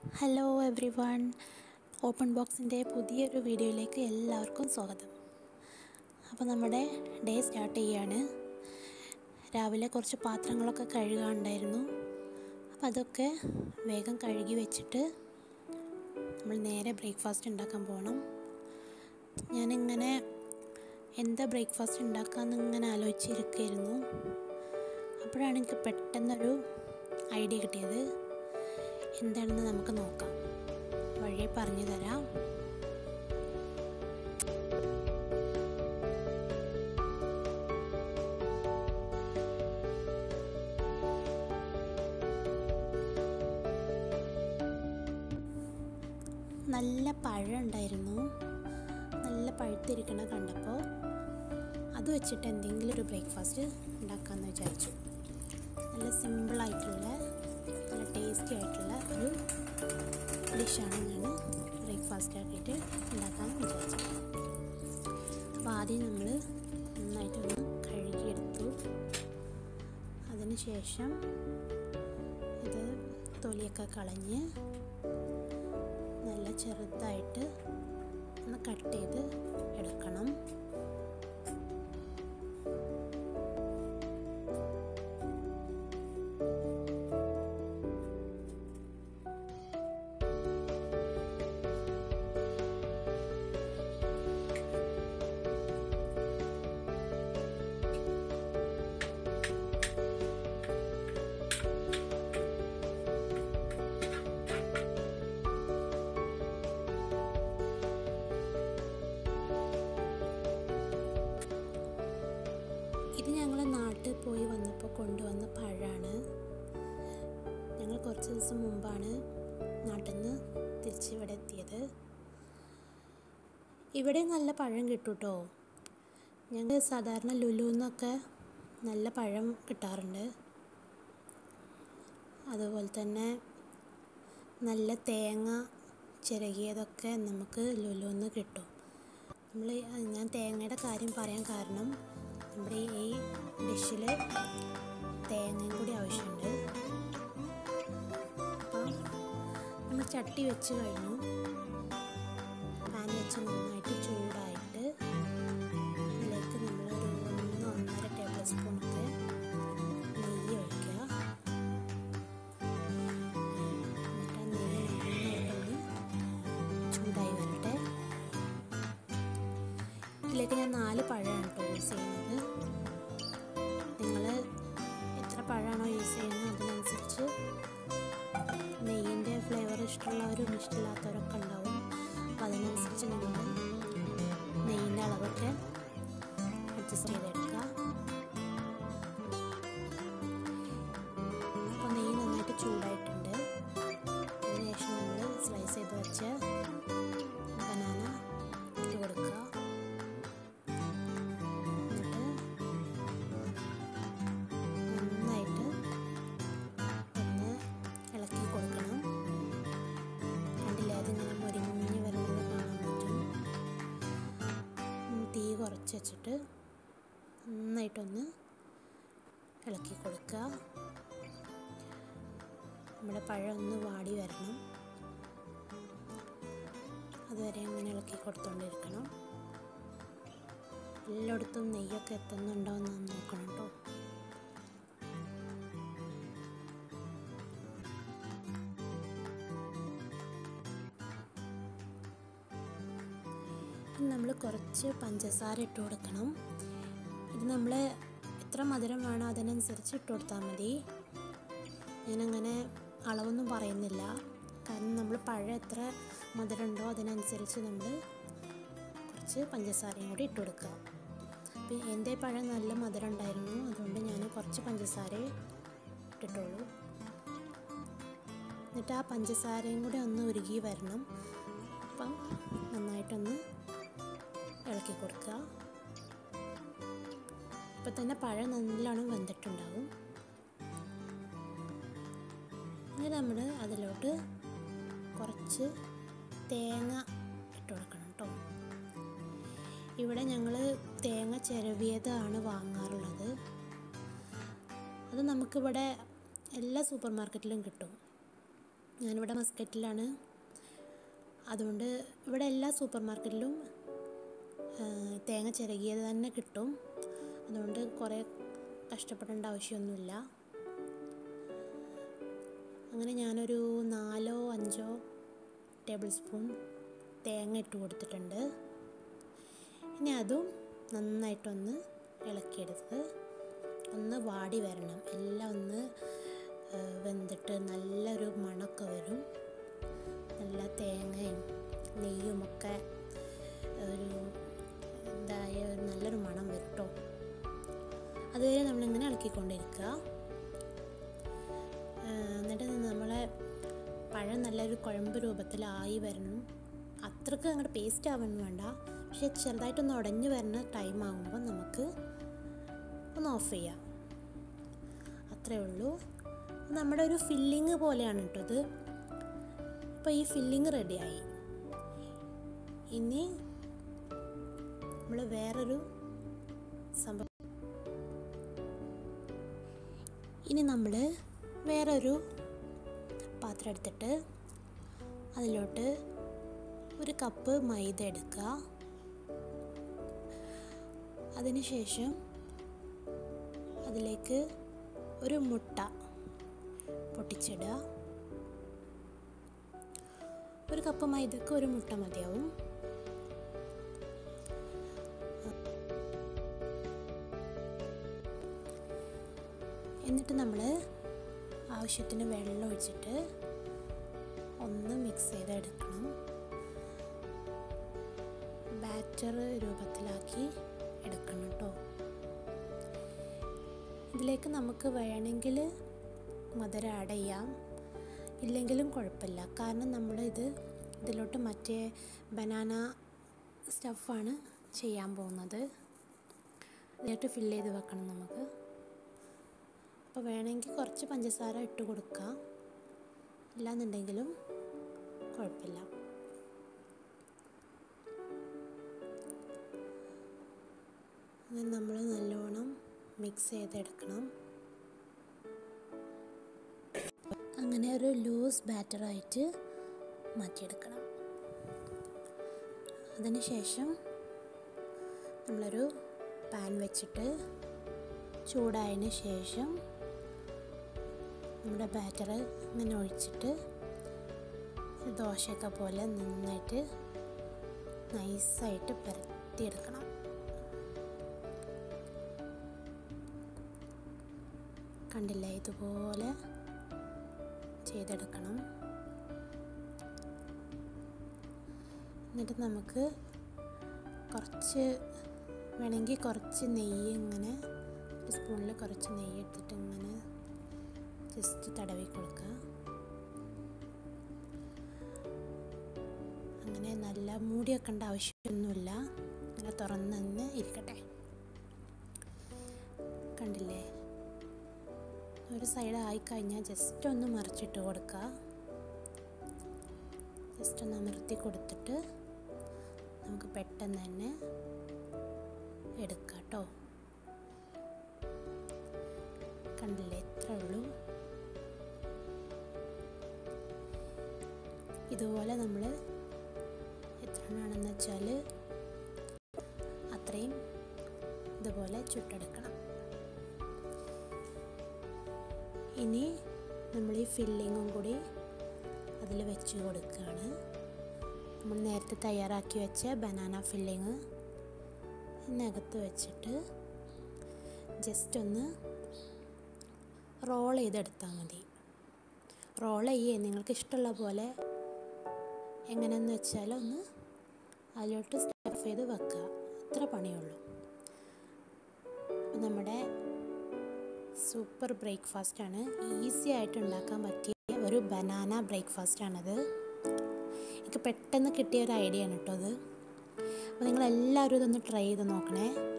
hello every one open ബോക്സിൻ്റെ പുതിയൊരു വീഡിയോയിലേക്ക് എല്ലാവർക്കും സ്വാഗതം അപ്പോൾ നമ്മുടെ ഡേ സ്റ്റാർട്ട് ചെയ്യാണ് രാവിലെ കുറച്ച് പാത്രങ്ങളൊക്കെ കഴുകാനുണ്ടായിരുന്നു അപ്പോൾ അതൊക്കെ വേഗം കഴുകി വെച്ചിട്ട് നമ്മൾ നേരെ ബ്രേക്ക്ഫാസ്റ്റ് ഉണ്ടാക്കാൻ പോകണം ഞാനിങ്ങനെ എന്താ ബ്രേക്ക്ഫാസ്റ്റ് ഉണ്ടാക്കാമെന്ന് ഇങ്ങനെ ആലോചിച്ചിരിക്കുകയായിരുന്നു അപ്പോഴാണ് എനിക്ക് പെട്ടെന്നൊരു ഐഡിയ കിട്ടിയത് എന്താണെന്ന് നമുക്ക് നോക്കാം വഴി പറഞ്ഞു തരാം നല്ല പഴം ഉണ്ടായിരുന്നു നല്ല പഴുത്തിരിക്കണ കണ്ടപ്പോൾ അത് വെച്ചിട്ട് എന്തെങ്കിലും ഒരു ബ്രേക്ക്ഫാസ്റ്റ് ഉണ്ടാക്കാമെന്ന് വിചാരിച്ചു നല്ല സിമ്പിളായിട്ടുള്ള നല്ല ടേസ്റ്റി ആയിട്ടുള്ള ഒരു ഡിഷാണ് ഞാൻ ബ്രേക്ക്ഫാസ്റ്റ് ആക്കിയിട്ട് ഉണ്ടാക്കാൻ വിചാരിച്ചത് അപ്പോൾ ആദ്യം നമ്മൾ നന്നായിട്ടൊന്ന് കഴുകിയെടുത്തു അതിന് ശേഷം ഇത് തൊലിയൊക്കെ കളഞ്ഞ് നല്ല ചെറുതായിട്ട് ഒന്ന് കട്ട് ചെയ്ത് എടുക്കണം ഇത് ഞങ്ങൾ നാട്ടിൽ പോയി വന്നപ്പോൾ കൊണ്ടുവന്ന പഴമാണ് ഞങ്ങൾ കുറച്ച് ദിവസം മുമ്പാണ് നാട്ടിൽ നിന്ന് തിരിച്ച് ഇവിടെ എത്തിയത് ഇവിടെ നല്ല പഴം കിട്ടും കേട്ടോ ഞങ്ങൾ സാധാരണ ലുലുന്നൊക്കെ നല്ല പഴം കിട്ടാറുണ്ട് അതുപോലെ തന്നെ നല്ല തേങ്ങ ചിരകിയതൊക്കെ നമുക്ക് ലുലുന്ന് കിട്ടും നമ്മൾ ഞാൻ തേങ്ങയുടെ കാര്യം പറയാൻ കാരണം നമ്മുടെ ഈ ഡിഷിൽ തേങ്ങയും കൂടി ആവശ്യമുണ്ട് അപ്പം നമ്മൾ ചട്ടി വെച്ച് കഴിഞ്ഞു പാൻ വെച്ച് നന്നായിട്ട് ചൂടായിട്ട് അതിലേക്ക് നമ്മളൊരു ഒന്ന് ഒന്നര ടേബിൾ സ്പൂണൊക്കെ നെയ്യ് ഒഴിക്കുക എന്നിട്ട് ആ നെയ്യ് നന്നായിട്ടൊന്ന് ചൂടായി വരട്ടെ ഇതിലേക്ക് ഞാൻ നാല് പഴമാണ് കേട്ടോ യൂസ് ചെയ്യുന്നത് നിങ്ങൾ എത്ര പഴമാണോ യൂസ് ചെയ്യുന്നത് അതിനനുസരിച്ച് നെയ്യിൻ്റെ ഫ്ലേവർ ഇഷ്ടമുള്ളവരും ഇഷ്ടമില്ലാത്തവരൊക്കെ ഉണ്ടാവും അപ്പോൾ അതിനനുസരിച്ച് നിങ്ങൾ നെയ്യിൻ്റെ അളവൊക്കെ അഡ്ജസ്റ്റ് ചെയ്തെടുക്കുക അപ്പോൾ നെയ്യ് നന്നായിട്ട് ചൂടായിട്ടുണ്ട് അതിനുശേഷം നമ്മൾ സ്ലൈസ് ചെയ്ത് വെച്ച് ബനാന ഇട്ട് കൊടുക്കുക എന്നിട്ട് നന്നായിട്ട് ഒന്ന് ഇളക്കി കൊടുക്കണം കണ്ടില്ലേ അതിങ്ങനെ മുരിഞ്ഞ് വരുന്നത് കാണാൻ പറ്റും ഉം, തീ കുറച്ച് വെച്ചിട്ട് നന്നായിട്ടൊന്ന് ഇളക്കി കൊടുക്കുക നമ്മുടെ പഴം ഒന്ന് വാടി വരണം അതുവരെ അങ്ങനെ ഇളക്കി കൊടുത്തുകൊണ്ടിരിക്കണം എല്ലായിടത്തും നെയ്യൊക്കെ എത്തുന്നുണ്ടോ എന്ന് നോക്കണം കേട്ടോ നമ്മൾ കുറച്ച് പഞ്ചസാര ഇട്ട് കൊടുക്കണം ഇത് നമ്മൾ എത്ര മധുരം വേണോ അതിനനുസരിച്ച് ഇട്ട് കൊടുത്താൽ മതി ഞാനങ്ങനെ അളവൊന്നും പറയുന്നില്ല കാരണം നമ്മൾ പഴം എത്ര മധുരം ഉണ്ടോ അതിനനുസരിച്ച് നമ്മൾ കുറച്ച് പഞ്ചസാരയും കൂടി ഇട്ട് കൊടുക്കുക അപ്പോൾ എൻ്റെ പഴം നല്ല മധുരം ഉണ്ടായിരുന്നു അതുകൊണ്ട് ഞാൻ കുറച്ച് പഞ്ചസാര ഇട്ടിട്ടുള്ളൂ എന്നിട്ട് ആ പഞ്ചസാരയും കൂടി ഒന്ന് ഉരുകി വരണം അപ്പം നന്നായിട്ടൊന്ന് ഇളക്കി കൊടുക്കുക ഇപ്പം തന്നെ പഴം നല്ലോണം വെന്തിട്ടുണ്ടാവും ഇനി നമ്മൾ അതിലോട്ട് കുറച്ച് തേങ്ങ ഇട്ട് കൊടുക്കണം കേട്ടോ ഇവിടെ ഞങ്ങൾ തേങ്ങ ചിരവിയതാണ് വാങ്ങാറുള്ളത് അത് നമുക്കിവിടെ എല്ലാ സൂപ്പർ മാർക്കറ്റിലും കിട്ടും ഞാനിവിടെ മസ്കറ്റിലാണ് അതുകൊണ്ട് ഇവിടെ എല്ലാ സൂപ്പർ മാർക്കറ്റിലും തേങ്ങ ചിരകിയത് തന്നെ കിട്ടും അതുകൊണ്ട് കുറേ കഷ്ടപ്പെടേണ്ട ആവശ്യമൊന്നുമില്ല അങ്ങനെ ഞാനൊരു നാലോ അഞ്ചോ ടേബിൾ സ്പൂൺ തേങ്ങ ഇട്ട് കൊടുത്തിട്ടുണ്ട് ഇനി അതും നന്നായിട്ടൊന്ന് ഇളക്കിയെടുത്ത് ഒന്ന് വാടി വരണം എല്ലാം ഒന്ന് വെന്തിട്ട് നല്ലൊരു മണമൊക്കെ വരും നല്ല തേങ്ങയും നെയ്യും ഒക്കെ ഒരു ഇതായ ഒരു നല്ലൊരു മണം വരും കേട്ടോ അതുവരെ നമ്മളിങ്ങനെ ഇളക്കിക്കൊണ്ടിരിക്കുക എന്നിട്ട് നമ്മളെ പഴം നല്ലൊരു കുഴമ്പ് രൂപത്തിലായി വരണം അത്രക്ക് അങ്ങോട്ട് പേസ്റ്റ് ആവാൻ വേണ്ട പക്ഷെ ചെറുതായിട്ടൊന്ന് ഉടഞ്ഞു വരുന്ന ടൈം ആകുമ്പോൾ നമുക്ക് ഒന്ന് ഓഫ് ചെയ്യാം അത്രേ ഉള്ളൂ നമ്മുടെ ഒരു ഫില്ലിങ് പോലെയാണ് കേട്ടോ ഇത് ഇപ്പോൾ ഈ ഫില്ലിങ് റെഡിയായി ഇനി നമ്മൾ വേറൊരു സംഭവം ഇനി നമ്മൾ വേറൊരു പാത്രം എടുത്തിട്ട് അതിലോട്ട് ഒരു കപ്പ് മൈദ എടുക്കുക അതിനുശേഷം അതിലേക്ക് ഒരു മുട്ട പൊട്ടിച്ചിടുക ഒരു കപ്പ് മൈദക്ക് ഒരു മുട്ട മതിയാവും എന്നിട്ട് നമ്മൾ ആവശ്യത്തിന് വെള്ളം ഒഴിച്ചിട്ട് ഒന്ന് മിക്സ് ചെയ്തെടുക്കണം ബാറ്റർ രൂപത്തിലാക്കി എടുക്കണം കേട്ടോ ഇതിലേക്ക് നമുക്ക് വേണമെങ്കിൽ മധുരം ആഡ് ചെയ്യാം ഇല്ലെങ്കിലും കുഴപ്പമില്ല കാരണം നമ്മൾ ഇത് ഇതിലോട്ട് മറ്റേ ബനാന സ്റ്റഫാണ് ചെയ്യാൻ പോകുന്നത് ഇതിലോട്ട് ഫില്ല് ചെയ്ത് വെക്കണം നമുക്ക് അപ്പോൾ വേണമെങ്കിൽ കുറച്ച് പഞ്ചസാര ഇട്ട് കൊടുക്കാം ഇല്ലാന്നുണ്ടെങ്കിലും കുഴപ്പമില്ല അങ്ങനെ നമ്മൾ നല്ലോണം മിക്സ് ചെയ്തെടുക്കണം അങ്ങനെ ഒരു ലൂസ് ബാറ്ററായിട്ട് മാറ്റിയെടുക്കണം അതിനുശേഷം നമ്മളൊരു പാൻ വെച്ചിട്ട് ചൂടായതിന് ശേഷം നമ്മുടെ ബാറ്റർ ഇങ്ങനെ ഒഴിച്ചിട്ട് ദോശയൊക്കെ പോലെ നന്നായിട്ട് നൈസായിട്ട് പരത്തിയെടുക്കണം കണ്ടില്ലേ ഇതുപോലെ ചെയ്തെടുക്കണം എന്നിട്ട് നമുക്ക് കുറച്ച് വേണമെങ്കിൽ കുറച്ച് നെയ്യ് ഇങ്ങനെ ഒരു സ്പൂണിൽ കുറച്ച് നെയ്യ് എടുത്തിട്ട് ഇങ്ങനെ ജസ്റ്റ് തടവി കൊടുക്കുക അങ്ങനെ നല്ല മൂടി വെക്കേണ്ട ആവശ്യമൊന്നുമില്ല അങ്ങനെ തുറന്ന് തന്നെ ഇരിക്കട്ടെ കണ്ടില്ലേ ഒരു സൈഡ് ആയിക്കഴിഞ്ഞാൽ ജസ്റ്റ് ഒന്ന് മറിച്ചിട്ട് കൊടുക്കുക ജസ്റ്റ് ഒന്ന് അമർത്തി കൊടുത്തിട്ട് നമുക്ക് പെട്ടെന്ന് തന്നെ എടുക്കാം കേട്ടോ കണ്ടില്ലേ ഇത്ര ഉള്ളൂ ഇതുപോലെ നമ്മൾ എത്ര എണ്ണമാണെന്ന് വെച്ചാൽ അത്രയും ഇതുപോലെ ചുട്ടെടുക്കണം ഇനി നമ്മൾ ഈ ഫില്ലിങ്ങും കൂടി അതിൽ വെച്ച് കൊടുക്കുകയാണ് നമ്മൾ നേരത്തെ തയ്യാറാക്കി വെച്ച ബനാന ഫില്ലിങ് ഇതിനകത്ത് വെച്ചിട്ട് ജസ്റ്റ് ഒന്ന് റോൾ ചെയ്തെടുത്താൽ മതി റോൾ ചെയ്യേ നിങ്ങൾക്ക് ഇഷ്ടമുള്ള പോലെ എങ്ങനെയെന്ന് വെച്ചാൽ ഒന്ന് അതിലോട്ട് സ്റ്റഫ് ചെയ്ത് വെക്കുക അത്ര പണിയുള്ളൂ അപ്പം നമ്മുടെ സൂപ്പർ ബ്രേക്ക്ഫാസ്റ്റാണ് ഈസി ആയിട്ട് ഉണ്ടാക്കാൻ പറ്റിയ ഒരു ബനാന ബ്രേക്ക്ഫാസ്റ്റാണത് എനിക്ക് പെട്ടെന്ന് കിട്ടിയ ഒരു ഐഡിയ ആണ് കേട്ടോ അത് അപ്പോൾ നിങ്ങളെല്ലാവരും ഇതൊന്ന് ട്രൈ ചെയ്ത് നോക്കണേ